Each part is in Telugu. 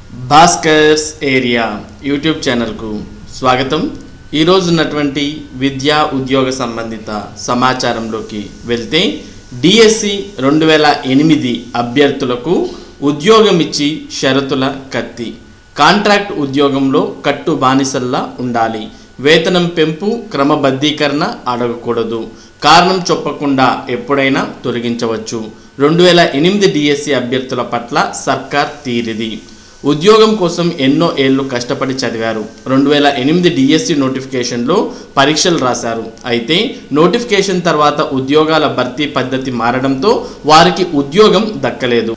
భాస్కర్స్ ఏరియా యూట్యూబ్ ఛానల్కు స్వాగతం ఈరోజు ఉన్నటువంటి విద్యా ఉద్యోగ సంబంధిత సమాచారంలోకి వెళ్తే డిఎస్సి రెండు వేల ఎనిమిది అభ్యర్థులకు ఉద్యోగం ఇచ్చి షరతుల కత్తి కాంట్రాక్ట్ ఉద్యోగంలో కట్టు బానిసల్లా ఉండాలి వేతనం పెంపు క్రమబద్ధీకరణ అడగకూడదు కారణం చెప్పకుండా ఎప్పుడైనా తొలగించవచ్చు రెండు వేల ఎనిమిది డిఎస్సి అభ్యర్థుల పట్ల సర్కార్ తీరిది ఉద్యోగం కోసం ఎన్నో ఏళ్ళు కష్టపడి చదివారు రెండు వేల ఎనిమిది డిఎస్సి నోటిఫికేషన్లో పరీక్షలు రాశారు అయితే నోటిఫికేషన్ తర్వాత ఉద్యోగాల భర్తీ పద్ధతి మారడంతో వారికి ఉద్యోగం దక్కలేదు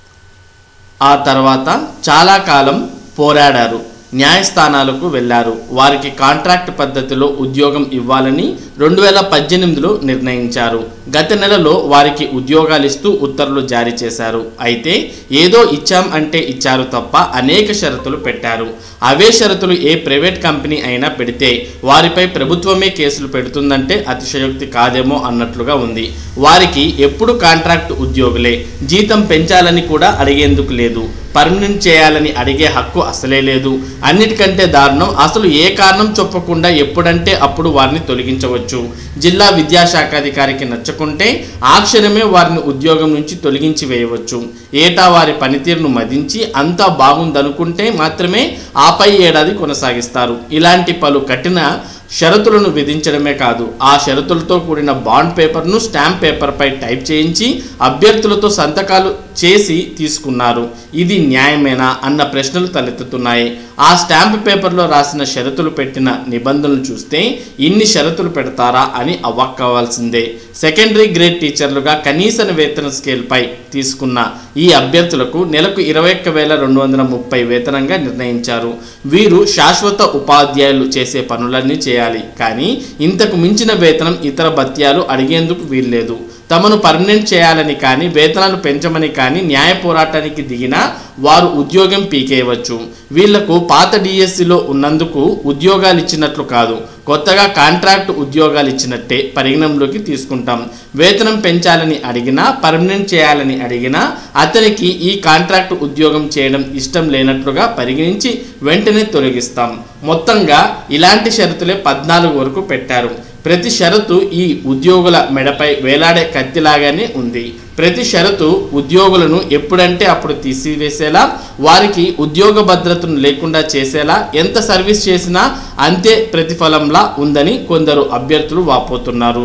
ఆ తర్వాత చాలా కాలం పోరాడారు న్యాయస్థానాలకు వెళ్లారు వారికి కాంట్రాక్ట్ పద్ధతిలో ఉద్యోగం ఇవ్వాలని రెండు వేల పద్దెనిమిదిలో నిర్ణయించారు గత నెలలో వారికి ఉద్యోగాలు ఇస్తూ ఉత్తర్వులు జారీ చేశారు అయితే ఏదో ఇచ్చాం అంటే ఇచ్చారు తప్ప అనేక షరతులు పెట్టారు అవే షరతులు ఏ ప్రైవేట్ కంపెనీ అయినా పెడితే వారిపై ప్రభుత్వమే కేసులు పెడుతుందంటే అతిశయోక్తి కాదేమో అన్నట్లుగా ఉంది వారికి ఎప్పుడు కాంట్రాక్ట్ ఉద్యోగులే జీతం పెంచాలని కూడా అడిగేందుకు లేదు పర్మనెంట్ చేయాలని అడిగే హక్కు అసలే లేదు అన్నిటికంటే దారుణం అసలు ఏ కారణం చెప్పకుండా ఎప్పుడంటే అప్పుడు వారిని తొలగించవచ్చు జిల్లా విద్యాశాఖాధికారికి నచ్చకుంటే ఆ క్షణమే వారిని ఉద్యోగం నుంచి తొలగించి వేయవచ్చు ఏటా వారి పనితీరును మదించి అంతా బాగుందనుకుంటే మాత్రమే ఆపై ఏడాది కొనసాగిస్తారు ఇలాంటి పలు కఠిన షరతులను విధించడమే కాదు ఆ షరతులతో కూడిన బాండ్ పేపర్ను స్టాంప్ పేపర్పై టైప్ చేయించి అభ్యర్థులతో సంతకాలు చేసి తీసుకున్నారు ఇది న్యాయమేనా అన్న ప్రశ్నలు తలెత్తుతున్నాయి ఆ స్టాంప్ పేపర్లో రాసిన షరతులు పెట్టిన నిబంధనలు చూస్తే ఇన్ని షరతులు పెడతారా అని అవ్వక్కవాల్సిందే సెకండరీ గ్రేడ్ టీచర్లుగా కనీస వేతన స్కేల్పై తీసుకున్న ఈ అభ్యర్థులకు నెలకు ఇరవై ఒక్క వేల రెండు వందల ముప్పై వేతనంగా నిర్ణయించారు వీరు శాశ్వత ఉపాధ్యాయులు చేసే పనులన్నీ చేయాలి కానీ ఇంతకు మించిన వేతనం ఇతర భత్యాలు అడిగేందుకు వీల్లేదు తమను పర్మనెంట్ చేయాలని కానీ వేతనాలు పెంచమని కానీ న్యాయ పోరాటానికి దిగినా వారు ఉద్యోగం పీకేయవచ్చు వీళ్లకు పాత డిఎస్సిలో ఉన్నందుకు ఉద్యోగాలు ఇచ్చినట్లు కాదు కొత్తగా కాంట్రాక్ట్ ఉద్యోగాలు ఇచ్చినట్టే పరిగణంలోకి తీసుకుంటాం వేతనం పెంచాలని అడిగినా పర్మనెంట్ చేయాలని అడిగినా అతనికి ఈ కాంట్రాక్ట్ ఉద్యోగం చేయడం ఇష్టం లేనట్లుగా పరిగణించి వెంటనే తొలగిస్తాం మొత్తంగా ఇలాంటి షరతులే పద్నాలుగు వరకు పెట్టారు ప్రతి షరతు ఈ ఉద్యోగుల మెడపై వేలాడే కత్తిలాగానే ఉంది ప్రతి షరతు ఉద్యోగులను ఎప్పుడంటే అప్పుడు తీసివేసేలా వారికి ఉద్యోగ భద్రతను లేకుండా చేసేలా ఎంత సర్వీస్ చేసినా అంతే ప్రతిఫలంలా ఉందని కొందరు అభ్యర్థులు వాపోతున్నారు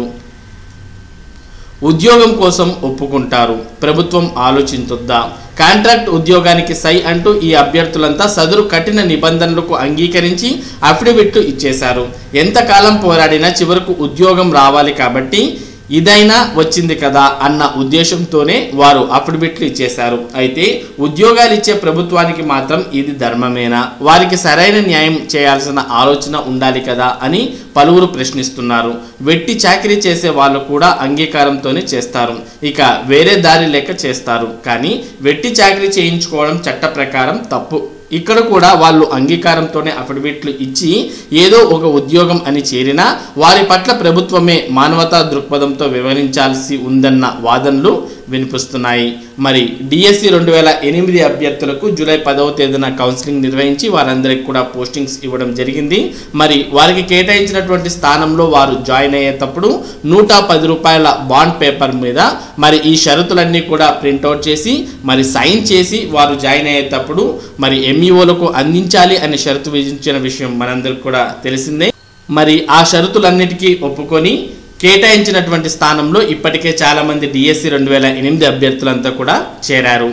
ఉద్యోగం కోసం ఒప్పుకుంటారు ప్రభుత్వం ఆలోచించొద్దా కాంట్రాక్ట్ ఉద్యోగానికి సై అంటూ ఈ అభ్యర్థులంతా సదరు కఠిన నిబంధనలకు అంగీకరించి అఫిడవిట్లు ఇచ్చేశారు ఎంతకాలం పోరాడినా చివరకు ఉద్యోగం రావాలి కాబట్టి ఇదైనా వచ్చింది కదా అన్న ఉద్దేశంతోనే వారు అఫిడవిట్లు ఇచ్చేశారు అయితే ఉద్యోగాలు ఇచ్చే ప్రభుత్వానికి మాత్రం ఇది ధర్మమేనా వారికి సరైన న్యాయం చేయాల్సిన ఆలోచన ఉండాలి కదా అని పలువురు ప్రశ్నిస్తున్నారు వెట్టి చాకరీ చేసే వాళ్ళు కూడా అంగీకారంతోనే చేస్తారు ఇక వేరే దారి లేక చేస్తారు కానీ వెట్టి చాకరీ చేయించుకోవడం చట్ట ప్రకారం తప్పు ఇక్కడ కూడా వాళ్ళు అంగీకారంతోనే అఫిడవిట్లు ఇచ్చి ఏదో ఒక ఉద్యోగం అని చేరినా వారి పట్ల ప్రభుత్వమే మానవతా దృక్పథంతో వివరించాల్సి ఉందన్న వాదనలు వినిపిస్తున్నాయి మరి డిఎస్సి రెండు వేల ఎనిమిది అభ్యర్థులకు జూలై పదవ తేదీన కౌన్సిలింగ్ నిర్వహించి వారందరికి కూడా పోస్టింగ్స్ ఇవ్వడం జరిగింది మరి వారికి కేటాయించినటువంటి స్థానంలో వారు జాయిన్ అయ్యేటప్పుడు నూట పది రూపాయల బాండ్ పేపర్ మీద మరి ఈ షరతులన్నీ కూడా ప్రింట్అవుట్ చేసి మరి సైన్ చేసి వారు జాయిన్ అయ్యేటప్పుడు మరి ఎంఈఓలకు అందించాలి అనే షరతు విధించిన విషయం మనందరికి కూడా తెలిసిందే మరి ఆ షరతులన్నిటికీ ఒప్పుకొని కేటాయించినటువంటి స్థానంలో ఇప్పటికే చాలామంది డిఎస్సి రెండు వేల ఎనిమిది అభ్యర్థులంతా కూడా చేరారు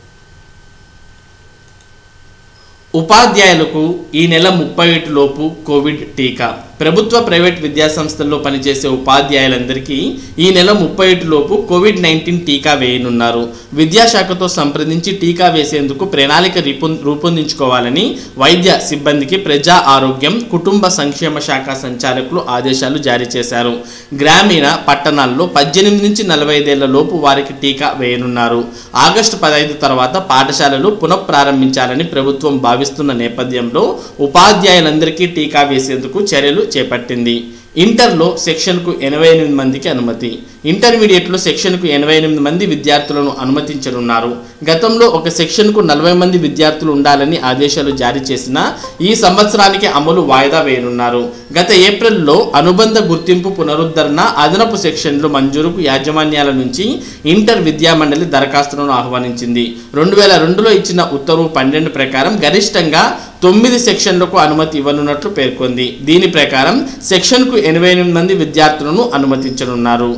ఉపాధ్యాయులకు ఈ నెల ముప్పై లోపు కోవిడ్ టీకా ప్రభుత్వ ప్రైవేట్ విద్యాసంస్థల్లో పనిచేసే ఉపాధ్యాయులందరికీ ఈ నెల ముప్పై లోపు కోవిడ్ నైన్టీన్ టీకా వేయనున్నారు విద్యాశాఖతో సంప్రదించి టీకా వేసేందుకు ప్రణాళిక రూపొం- రూపొందించుకోవాలని వైద్య సిబ్బందికి ప్రజా ఆరోగ్యం కుటుంబ సంక్షేమ శాఖ సంచాలకులు ఆదేశాలు జారీ చేశారు గ్రామీణ పట్టణాల్లో పద్దెనిమిది నుంచి నలభై ఐదేళ్ల లోపు వారికి టీకా వేయనున్నారు ఆగస్టు పదహైదు తర్వాత పాఠశాలలు పునఃప్రారంభించాలని ప్రభుత్వం భావిస్తున్న నేపథ్యంలో ఉపాధ్యాయులందరికీ టీకా వేసేందుకు చర్యలు చేపట్టింది ఇంటర్లో సెక్షన్కు ఎనభై ఎనిమిది మందికి అనుమతి ఇంటర్మీడియట్లో సెక్షన్కు ఎనభై ఎనిమిది మంది విద్యార్థులను అనుమతించనున్నారు గతంలో ఒక సెక్షన్కు నలభై మంది విద్యార్థులు ఉండాలని ఆదేశాలు జారీ చేసిన ఈ సంవత్సరానికి అమలు వాయిదా వేయనున్నారు గత ఏప్రిల్లో అనుబంధ గుర్తింపు పునరుద్ధరణ అదనపు సెక్షన్లు మంజూరుకు యాజమాన్యాల నుంచి ఇంటర్ విద్యామండలి దరఖాస్తులను ఆహ్వానించింది రెండు వేల రెండులో ఇచ్చిన ఉత్తర్వు పన్నెండు ప్రకారం గరిష్టంగా తొమ్మిది సెక్షన్లకు అనుమతి ఇవ్వనున్నట్లు పేర్కొంది దీని ప్రకారం సెక్షన్కు ఎనభై ఎనిమిది మంది విద్యార్థులను అనుమతించనున్నారు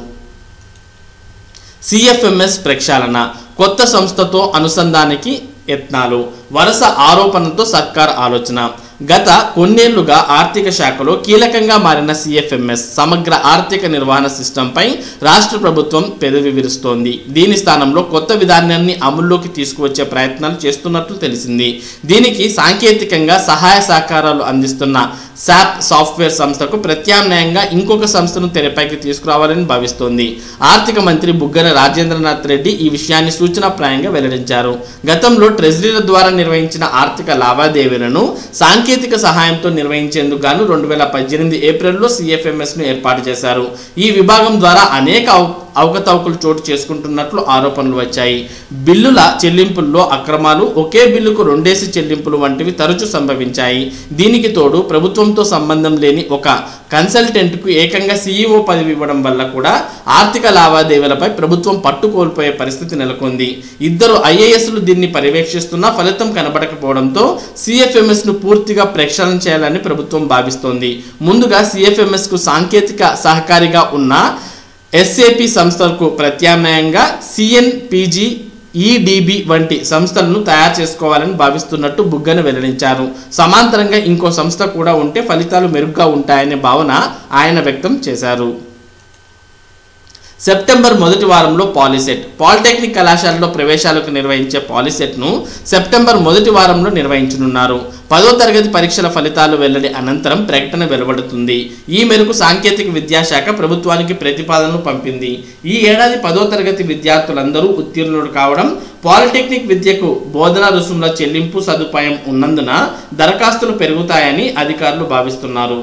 సిఎఫ్ఎంఎస్ ప్రక్షాళన కొత్త సంస్థతో అనుసంధానికి యత్నాలు వరుస ఆరోపణలతో సర్కార్ ఆలోచన గత కొన్నేళ్లుగా ఆర్థిక శాఖలో కీలకంగా మారిన సిఎఫ్ఎంఎస్ సమగ్ర ఆర్థిక నిర్వహణ సిస్టంపై రాష్ట్ర ప్రభుత్వం పెదవి విరుస్తోంది దీని స్థానంలో కొత్త విధానాన్ని అమల్లోకి తీసుకువచ్చే ప్రయత్నాలు చేస్తున్నట్లు తెలిసింది దీనికి సాంకేతికంగా సహాయ సహకారాలు అందిస్తున్న శాప్ సాఫ్ట్వేర్ సంస్థకు ప్రత్యామ్నాయంగా ఇంకొక సంస్థను తెరపైకి తీసుకురావాలని భావిస్తోంది ఆర్థిక మంత్రి బుగ్గన రాజేంద్రనాథ్ రెడ్డి ఈ విషయాన్ని సూచనాప్రాయంగా వెల్లడించారు గతంలో ట్రెజరీల ద్వారా నిర్వహించిన ఆర్థిక లావాదేవీలను సాంకేతిక సహాయంతో నిర్వహించేందుకు గాను రెండు వేల పద్దెనిమిది ఏప్రిల్లో సిఎఫ్ఎంఎస్ను ఏర్పాటు చేశారు ఈ విభాగం ద్వారా అనేక అవ- అవకతవకలు చోటు చేసుకుంటున్నట్లు ఆరోపణలు వచ్చాయి బిల్లుల చెల్లింపుల్లో అక్రమాలు ఒకే బిల్లుకు రెండేసి చెల్లింపులు వంటివి తరచూ సంభవించాయి దీనికి తోడు ప్రభుత్వంతో సంబంధం లేని ఒక కన్సల్టెంట్కు ఏకంగా సీఈఓ పదవి ఇవ్వడం వల్ల కూడా ఆర్థిక లావాదేవీలపై ప్రభుత్వం పట్టు కోల్పోయే పరిస్థితి నెలకొంది ఇద్దరు ఐఏఎస్లు దీన్ని పర్యవేక్షిస్తున్నా ఫలితం కనబడకపోవడంతో సిఎఫ్ఎంఎస్ ను పూర్తిగా ప్రక్షాళన చేయాలని ప్రభుత్వం భావిస్తోంది ముందుగా సిఎఫ్ఎంఎస్ కు సాంకేతిక సహకారిగా ఉన్న ఎస్ఏపి సంస్థలకు ప్రత్యామ్నాయంగా సిఎన్పిజి ఈడిబి వంటి సంస్థలను తయారు చేసుకోవాలని భావిస్తున్నట్టు బుగ్గన వెల్లడించారు సమాంతరంగా ఇంకో సంస్థ కూడా ఉంటే ఫలితాలు మెరుగ్గా ఉంటాయనే భావన ఆయన వ్యక్తం చేశారు సెప్టెంబర్ మొదటి వారంలో పాలిసెట్ పాలిటెక్నిక్ కళాశాలలో ప్రవేశాలకు నిర్వహించే పాలిసెట్ను సెప్టెంబర్ మొదటి వారంలో నిర్వహించనున్నారు పదో తరగతి పరీక్షల ఫలితాలు వెల్లడి అనంతరం ప్రకటన వెలువడుతుంది ఈ మేరకు సాంకేతిక విద్యాశాఖ ప్రభుత్వానికి ప్రతిపాదనలు పంపింది ఈ ఏడాది పదో తరగతి విద్యార్థులందరూ ఉత్తీర్ణులు కావడం పాలిటెక్నిక్ విద్యకు బోధనా రుసుముల చెల్లింపు సదుపాయం ఉన్నందున దరఖాస్తులు పెరుగుతాయని అధికారులు భావిస్తున్నారు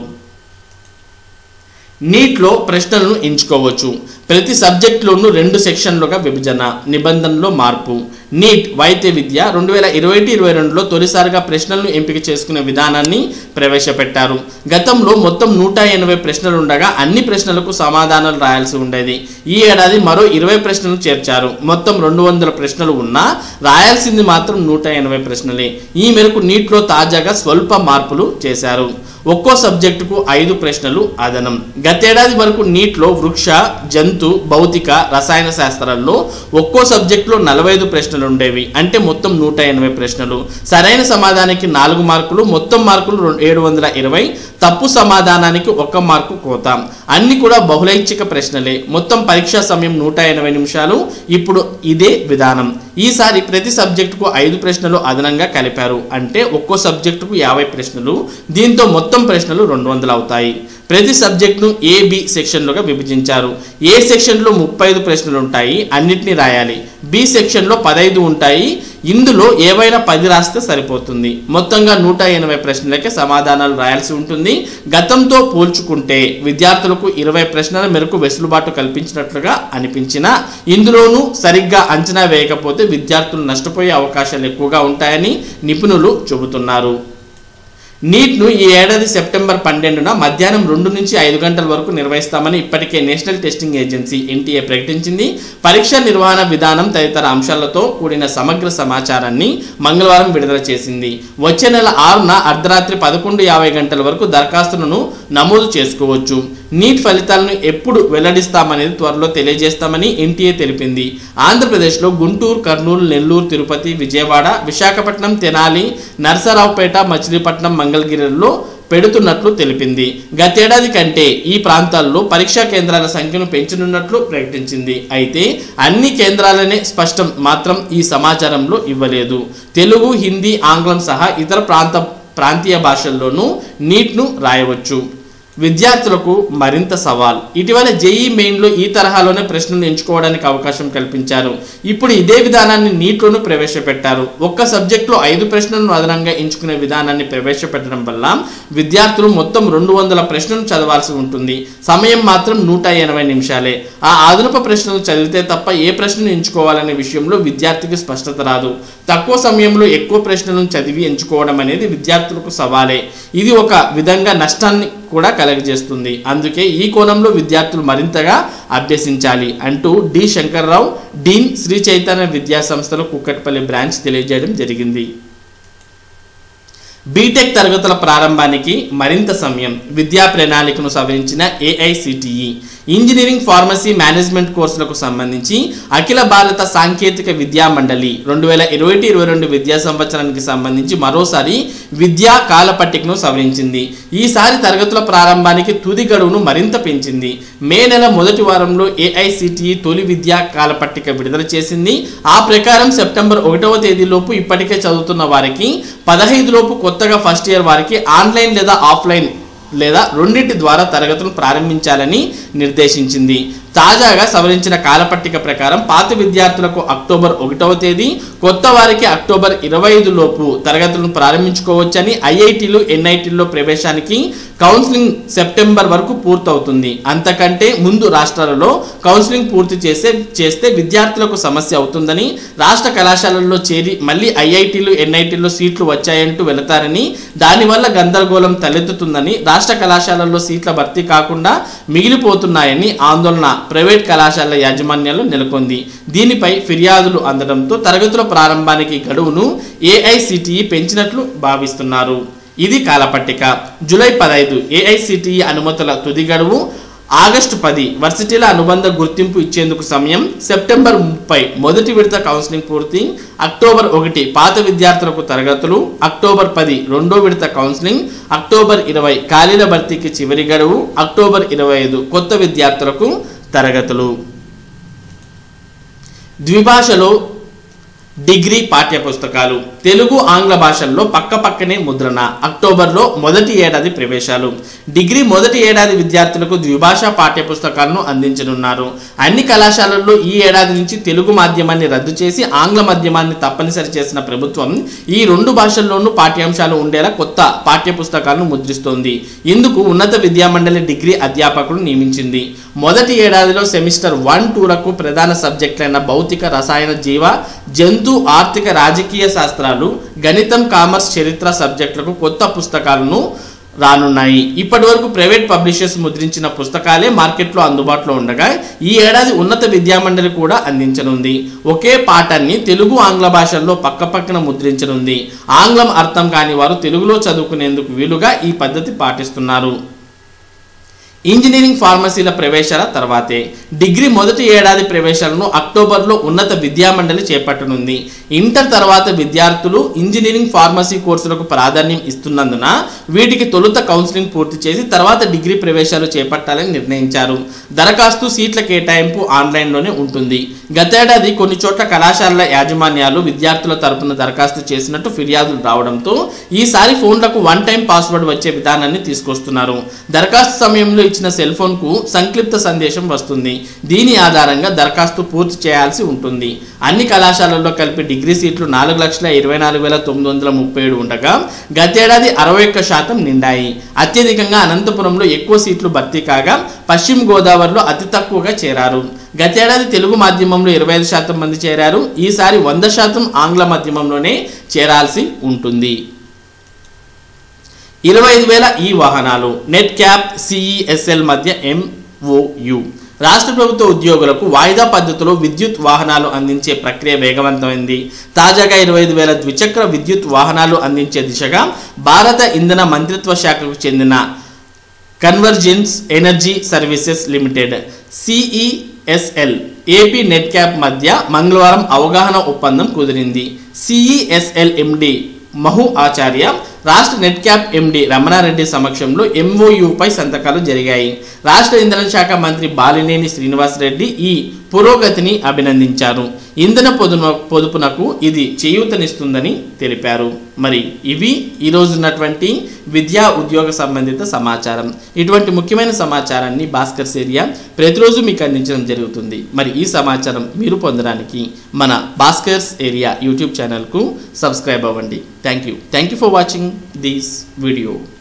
నీట్లో ప్రశ్నలను ఎంచుకోవచ్చు ప్రతి సబ్జెక్టులోనూ రెండు సెక్షన్లుగా విభజన నిబంధనలో మార్పు నీట్ వైద్య విద్య రెండు వేల ఇరవై ఒకటి ఇరవై రెండులో తొలిసారిగా ప్రశ్నలను ఎంపిక చేసుకునే విధానాన్ని ప్రవేశపెట్టారు గతంలో మొత్తం నూట ఎనభై ప్రశ్నలు ఉండగా అన్ని ప్రశ్నలకు సమాధానాలు రాయాల్సి ఉండేది ఈ ఏడాది మరో ఇరవై ప్రశ్నలు చేర్చారు మొత్తం రెండు వందల ప్రశ్నలు ఉన్నా రాయాల్సింది మాత్రం నూట ఎనభై ప్రశ్నలే ఈ మేరకు నీట్లో తాజాగా స్వల్ప మార్పులు చేశారు ఒక్కో సబ్జెక్టుకు ఐదు ప్రశ్నలు అదనం గతేడాది వరకు నీట్లో వృక్ష జంతు భౌతిక రసాయన శాస్త్రాల్లో ఒక్కో సబ్జెక్టులో నలభై ఐదు ప్రశ్నలు ఉండేవి అంటే మొత్తం నూట ఎనభై ప్రశ్నలు సరైన సమాధానానికి నాలుగు మార్కులు మొత్తం మార్కులు రెండు- ఏడు వందల ఇరవై తప్పు సమాధానానికి ఒక్క మార్కు కోత అన్ని కూడా బహుళైచ్ఛిక ప్రశ్నలే మొత్తం పరీక్షా సమయం నూట ఎనభై నిమిషాలు ఇప్పుడు ఇదే విధానం ఈసారి ప్రతి సబ్జెక్టుకు ఐదు ప్రశ్నలు అదనంగా కలిపారు అంటే ఒక్కో సబ్జెక్టుకు యాభై ప్రశ్నలు దీంతో మొత్తం ప్రశ్నలు రెండు వందలు అవుతాయి ప్రతి సబ్జెక్టును ఏ బి సెక్షన్లుగా విభజించారు ఏ సెక్షన్లో ముప్పై ఐదు ప్రశ్నలు ఉంటాయి అన్నిటినీ రాయాలి బి సెక్షన్లో పదైదు ఉంటాయి ఇందులో ఏవైనా పది రాస్తే సరిపోతుంది మొత్తంగా నూట ఎనభై ప్రశ్నలకే సమాధానాలు రాయాల్సి ఉంటుంది గతంతో పోల్చుకుంటే విద్యార్థులకు ఇరవై ప్రశ్నల మేరకు వెసులుబాటు కల్పించినట్లుగా అనిపించినా ఇందులోనూ సరిగ్గా అంచనా వేయకపోతే విద్యార్థులు నష్టపోయే అవకాశాలు ఎక్కువగా ఉంటాయని నిపుణులు చెబుతున్నారు నీట్ను ఈ ఏడాది సెప్టెంబర్ పన్నెండున మధ్యాహ్నం రెండు నుంచి ఐదు గంటల వరకు నిర్వహిస్తామని ఇప్పటికే నేషనల్ టెస్టింగ్ ఏజెన్సీ ఎన్టీఏ ప్రకటించింది పరీక్ష నిర్వహణ విధానం తదితర అంశాలతో కూడిన సమగ్ర సమాచారాన్ని మంగళవారం విడుదల చేసింది వచ్చే నెల ఆరున అర్ధరాత్రి పదకొండు యాభై గంటల వరకు దరఖాస్తులను నమోదు చేసుకోవచ్చు నీట్ ఫలితాలను ఎప్పుడు వెల్లడిస్తామనేది త్వరలో తెలియజేస్తామని ఎన్టీఏ తెలిపింది ఆంధ్రప్రదేశ్లో గుంటూరు కర్నూలు నెల్లూరు తిరుపతి విజయవాడ విశాఖపట్నం తెనాలి నరసరావుపేట మచిలీపట్నం మంగళగిరిలో పెడుతున్నట్లు తెలిపింది గతేడాది కంటే ఈ ప్రాంతాల్లో పరీక్షా కేంద్రాల సంఖ్యను పెంచనున్నట్లు ప్రకటించింది అయితే అన్ని కేంద్రాలనే స్పష్టం మాత్రం ఈ సమాచారంలో ఇవ్వలేదు తెలుగు హిందీ ఆంగ్లం సహా ఇతర ప్రాంత ప్రాంతీయ భాషల్లోనూ నీట్ను రాయవచ్చు విద్యార్థులకు మరింత సవాల్ ఇటీవల జేఈ మెయిన్లో ఈ తరహాలోనే ప్రశ్నలు ఎంచుకోవడానికి అవకాశం కల్పించారు ఇప్పుడు ఇదే విధానాన్ని నీట్లోనూ ప్రవేశపెట్టారు ఒక్క సబ్జెక్టులో ఐదు ప్రశ్నలను అదనంగా ఎంచుకునే విధానాన్ని ప్రవేశపెట్టడం వల్ల విద్యార్థులు మొత్తం రెండు వందల ప్రశ్నలు చదవాల్సి ఉంటుంది సమయం మాత్రం నూట ఎనభై నిమిషాలే ఆ అదనపు ప్రశ్నలు చదివితే తప్ప ఏ ప్రశ్నను ఎంచుకోవాలనే విషయంలో విద్యార్థికి స్పష్టత రాదు తక్కువ సమయంలో ఎక్కువ ప్రశ్నలను చదివి ఎంచుకోవడం అనేది విద్యార్థులకు సవాలే ఇది ఒక విధంగా నష్టాన్ని కూడా కలగజేస్తుంది అందుకే ఈ కోణంలో విద్యార్థులు మరింతగా అభ్యసించాలి అంటూ డి శంకర్రావు డీన్ శ్రీ చైతన్య విద్యా సంస్థలో కుక్కట్పల్లి బ్రాంచ్ తెలియజేయడం జరిగింది బీటెక్ తరగతుల ప్రారంభానికి మరింత సమయం విద్యా ప్రణాళికను సవరించిన ఏఐసిటిఈ ఇంజనీరింగ్ ఫార్మసీ మేనేజ్మెంట్ కోర్సులకు సంబంధించి అఖిల భారత సాంకేతిక విద్యా మండలి రెండు వేల ఇరవై ఇరవై రెండు విద్యా సంవత్సరానికి సంబంధించి మరోసారి విద్యా కాల పట్టికను సవరించింది ఈసారి తరగతుల ప్రారంభానికి తుది గడువును మరింత పెంచింది మే నెల మొదటి వారంలో ఏఐసిటిఈ తొలి విద్యా కాల పట్టిక విడుదల చేసింది ఆ ప్రకారం సెప్టెంబర్ ఒకటవ తేదీలోపు ఇప్పటికే చదువుతున్న వారికి పదహైదు లోపు కొత్తగా ఫస్ట్ ఇయర్ వారికి ఆన్లైన్ లేదా ఆఫ్లైన్ లేదా రెండింటి ద్వారా తరగతులు ప్రారంభించాలని నిర్దేశించింది తాజాగా సవరించిన కాలపట్టిక ప్రకారం పాత విద్యార్థులకు అక్టోబర్ ఒకటవ తేదీ కొత్త వారికి అక్టోబర్ ఇరవై ఐదు లోపు తరగతులను ప్రారంభించుకోవచ్చని ఐఐటీలు ఎన్ఐటీల్లో ప్రవేశానికి కౌన్సిలింగ్ సెప్టెంబర్ వరకు పూర్తవుతుంది అంతకంటే ముందు రాష్ట్రాలలో కౌన్సిలింగ్ పూర్తి చేసే చేస్తే విద్యార్థులకు సమస్య అవుతుందని రాష్ట్ర కళాశాలల్లో చేరి మళ్ళీ ఐఐటీలు ఎన్ఐటీల్లో సీట్లు వచ్చాయంటూ వెళతారని దానివల్ల గందరగోళం తలెత్తుతుందని రాష్ట్ర కళాశాలల్లో సీట్ల భర్తీ కాకుండా మిగిలిపోతున్నాయని ఆందోళన ప్రైవేట్ కళాశాలల యాజమాన్యాలు నెలకొంది దీనిపై ఫిర్యాదులు అందడంతో తరగతుల ప్రారంభానికి గడువును ఏఐసిటిఈ పెంచినట్లు భావిస్తున్నారు ఇది కాలపట్టిక జూలై పదహైదు ఏఐసిటిఈ అనుమతుల తుది గడువు ఆగస్టు పది వర్సిటీల అనుబంధ గుర్తింపు ఇచ్చేందుకు సమయం సెప్టెంబర్ ముప్పై మొదటి విడత కౌన్సిలింగ్ పూర్తి అక్టోబర్ ఒకటి పాత విద్యార్థులకు తరగతులు అక్టోబర్ పది రెండో విడత కౌన్సిలింగ్ అక్టోబర్ ఇరవై ఖాళీల భర్తీకి చివరి గడువు అక్టోబర్ ఇరవై ఐదు కొత్త విద్యార్థులకు తరగతులు ద్విభాషలో డిగ్రీ పాఠ్యపుస్తకాలు తెలుగు ఆంగ్ల భాషల్లో పక్క పక్కనే ముద్రణ అక్టోబర్లో మొదటి ఏడాది ప్రవేశాలు డిగ్రీ మొదటి ఏడాది విద్యార్థులకు ద్విభాషా పాఠ్యపుస్తకాలను అందించనున్నారు అన్ని కళాశాలల్లో ఈ ఏడాది నుంచి తెలుగు మాధ్యమాన్ని రద్దు చేసి ఆంగ్ల మాధ్యమాన్ని తప్పనిసరి చేసిన ప్రభుత్వం ఈ రెండు భాషల్లోనూ పాఠ్యాంశాలు ఉండేలా కొత్త పాఠ్యపుస్తకాలను ముద్రిస్తోంది ఇందుకు ఉన్నత విద్యామండలి డిగ్రీ అధ్యాపకులు నియమించింది మొదటి ఏడాదిలో సెమిస్టర్ వన్ టూలకు ప్రధాన సబ్జెక్టులైన భౌతిక రసాయన జీవ జంతు ఆర్థిక రాజకీయ శాస్త్రాలు గణితం కామర్స్ చరిత్ర సబ్జెక్టులకు కొత్త పుస్తకాలను రానున్నాయి ఇప్పటి వరకు ప్రైవేట్ పబ్లిషర్స్ ముద్రించిన పుస్తకాలే మార్కెట్లో అందుబాటులో ఉండగా ఈ ఏడాది ఉన్నత విద్యామండలి కూడా అందించనుంది ఒకే పాఠాన్ని తెలుగు ఆంగ్ల భాషల్లో పక్కపక్కన ముద్రించనుంది ఆంగ్లం అర్థం కాని వారు తెలుగులో చదువుకునేందుకు వీలుగా ఈ పద్ధతి పాటిస్తున్నారు ఇంజనీరింగ్ ఫార్మసీల ప్రవేశాల తర్వాతే డిగ్రీ మొదటి ఏడాది ప్రవేశాలను అక్టోబర్లో ఉన్నత విద్యామండలి చేపట్టనుంది ఇంటర్ తర్వాత విద్యార్థులు ఇంజనీరింగ్ ఫార్మసీ కోర్సులకు ప్రాధాన్యం ఇస్తున్నందున వీటికి తొలుత కౌన్సిలింగ్ పూర్తి చేసి తర్వాత డిగ్రీ ప్రవేశాలు చేపట్టాలని నిర్ణయించారు దరఖాస్తు సీట్ల కేటాయింపు ఆన్లైన్లోనే ఉంటుంది గతేడాది కొన్ని చోట్ల కళాశాలల యాజమాన్యాలు విద్యార్థుల తరపున దరఖాస్తు చేసినట్టు ఫిర్యాదులు రావడంతో ఈసారి ఫోన్లకు వన్ టైం పాస్వర్డ్ వచ్చే విధానాన్ని తీసుకొస్తున్నారు దరఖాస్తు సమయంలో ఇచ్చిన సెల్ ఫోన్కు సంక్లిప్త సందేశం వస్తుంది దీని ఆధారంగా దరఖాస్తు పూర్తి చేయాల్సి ఉంటుంది అన్ని కళాశాలల్లో కలిపి డిగ్రీ సీట్లు నాలుగు లక్షల ఇరవై నాలుగు వేల తొమ్మిది వందల ముప్పై ఏడు ఉండగా గతేడాది అరవై ఒక్క శాతం నిండాయి అత్యధికంగా అనంతపురంలో ఎక్కువ సీట్లు భర్తీ కాగా పశ్చిమ గోదావరిలో అతి తక్కువగా చేరారు గతేడాది తెలుగు మాధ్యమంలో ఇరవై ఐదు శాతం మంది చేరారు ఈసారి వంద శాతం ఆంగ్ల మాధ్యమంలోనే చేరాల్సి ఉంటుంది ఇరవై ఐదు వేల ఈ వాహనాలు నెట్ క్యాప్ సిఈఎస్ఎల్ మధ్య ఎంఓయు రాష్ట్ర ప్రభుత్వ ఉద్యోగులకు వాయిదా పద్ధతిలో విద్యుత్ వాహనాలు అందించే ప్రక్రియ వేగవంతమైంది తాజాగా ఇరవై ఐదు వేల ద్విచక్ర విద్యుత్ వాహనాలు అందించే దిశగా భారత ఇంధన మంత్రిత్వ శాఖకు చెందిన convergence energy services limited CESL AP net cap మధ్య మంగళవారం అవగాహన ఒప్పందం కుదిరింది సిఈఎస్ఎల్ ఎండి మహు ఆచార్య రాష్ట్ర నెట్ క్యాప్ ఎండి రమణారెడ్డి సమక్షంలో ఎంఓయుపై సంతకాలు జరిగాయి రాష్ట్ర ఇంధన శాఖ మంత్రి బాలినేని శ్రీనివాసరెడ్డి ఈ పురోగతిని అభినందించారు ఇంధన పొదుపు పొదుపునకు ఇది చేయూతనిస్తుందని తెలిపారు మరి ఇవి ఈరోజు ఉన్నటువంటి విద్యా ఉద్యోగ సంబంధిత సమాచారం ఇటువంటి ముఖ్యమైన సమాచారాన్ని భాస్కర్ ఏరియా ప్రతిరోజు మీకు అందించడం జరుగుతుంది మరి ఈ సమాచారం మీరు పొందడానికి మన భాస్కర్స్ ఏరియా యూట్యూబ్ ఛానల్కు సబ్స్క్రైబ్ అవ్వండి thank you thank you for watching this video